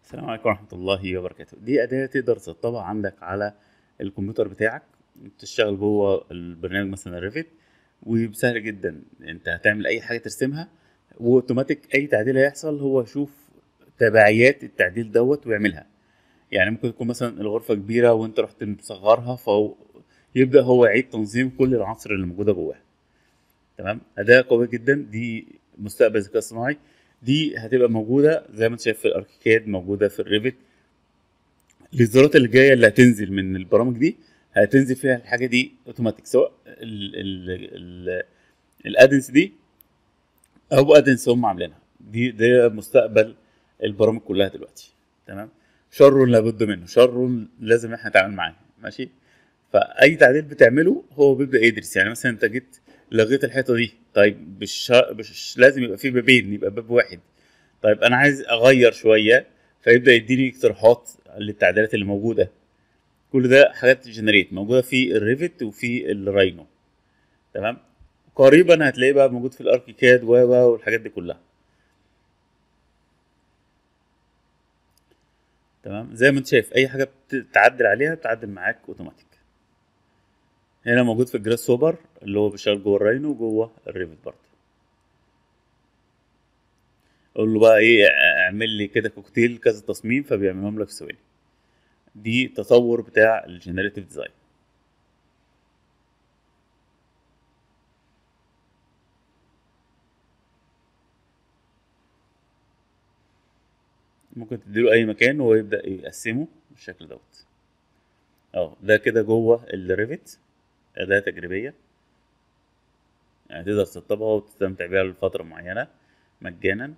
السلام عليكم ورحمة الله وبركاته دي أداة تقدر تسطبها عندك على الكمبيوتر بتاعك تشتغل جوه البرنامج مثلا الريفت وبسهل جدا انت هتعمل اي حاجة ترسمها واوتوماتيك اي تعديل هيحصل هو يشوف تبعيات التعديل دوت ويعملها يعني ممكن تكون مثلا الغرفة كبيرة وانت رحت مصغرها فيبدأ هو يعيد تنظيم كل العناصر اللي موجودة جواها تمام أداة قوية جدا دي مستقبل الذكاء الصناعي دي هتبقى موجودة زي ما انت شايف في الاركيكاد موجودة في الريفت الإصدارات اللي جاية اللي هتنزل من البرامج دي هتنزل فيها الحاجة دي اوتوماتيك سواء ال ال ال الادنس دي او ادنس هم عاملينها دي ده مستقبل البرامج كلها دلوقتي تمام شر لابد منه شر لازم احنا نتعامل معاه ماشي فاي تعديل بتعمله هو بيبدا يدرس يعني مثلا انت جيت لغيت الحيطه دي طيب مش مش لازم يبقى في بابين يبقى باب واحد طيب انا عايز اغير شويه فيبدا يديني اقتراحات للتعديلات اللي موجوده كل ده حاجات جنريت موجوده في الريفت وفي الراينو تمام قريبا هتلاقيه بقى موجود في الاركيكاد و والحاجات دي كلها تمام زي ما انت شايف اي حاجه بتعدل عليها بتعدل معاك اوتوماتيك هنا موجود في الجراس سوبر اللي هو بيشتغل جوه الراينو وجوه الريفت برضه اقول له بقى ايه اعمل لي كده كوكتيل كذا تصميم فبيعملهم لك في ثواني دي تطور بتاع الجنريتيف ديزاين ممكن تديله اي مكان وهو يبدا يقسمه بالشكل دوت اه ده كده جوه الريفت اداه تجريبيه يعني تقدر تسطبها وتستمتع بيها لفتره معينه مجانا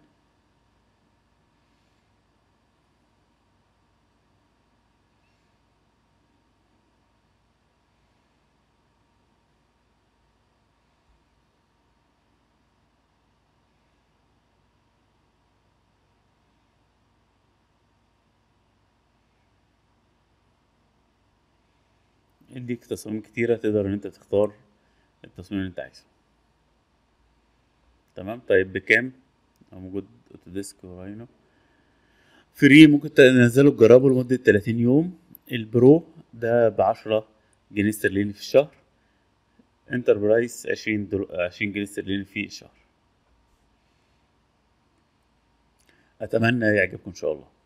يديك تصاميم كتيرة تقدر ان انت تختار التصميم اللي انت عايزه تمام طيب بكام موجود اوتوديسك وراينو فري ممكن تنزله تجربه لمدة 30 يوم البرو ده بعشرة جنيه استرليني في الشهر انتربرايز عشرين دول... عشرين جنيه استرليني في الشهر اتمنى يعجبكم ان شاء الله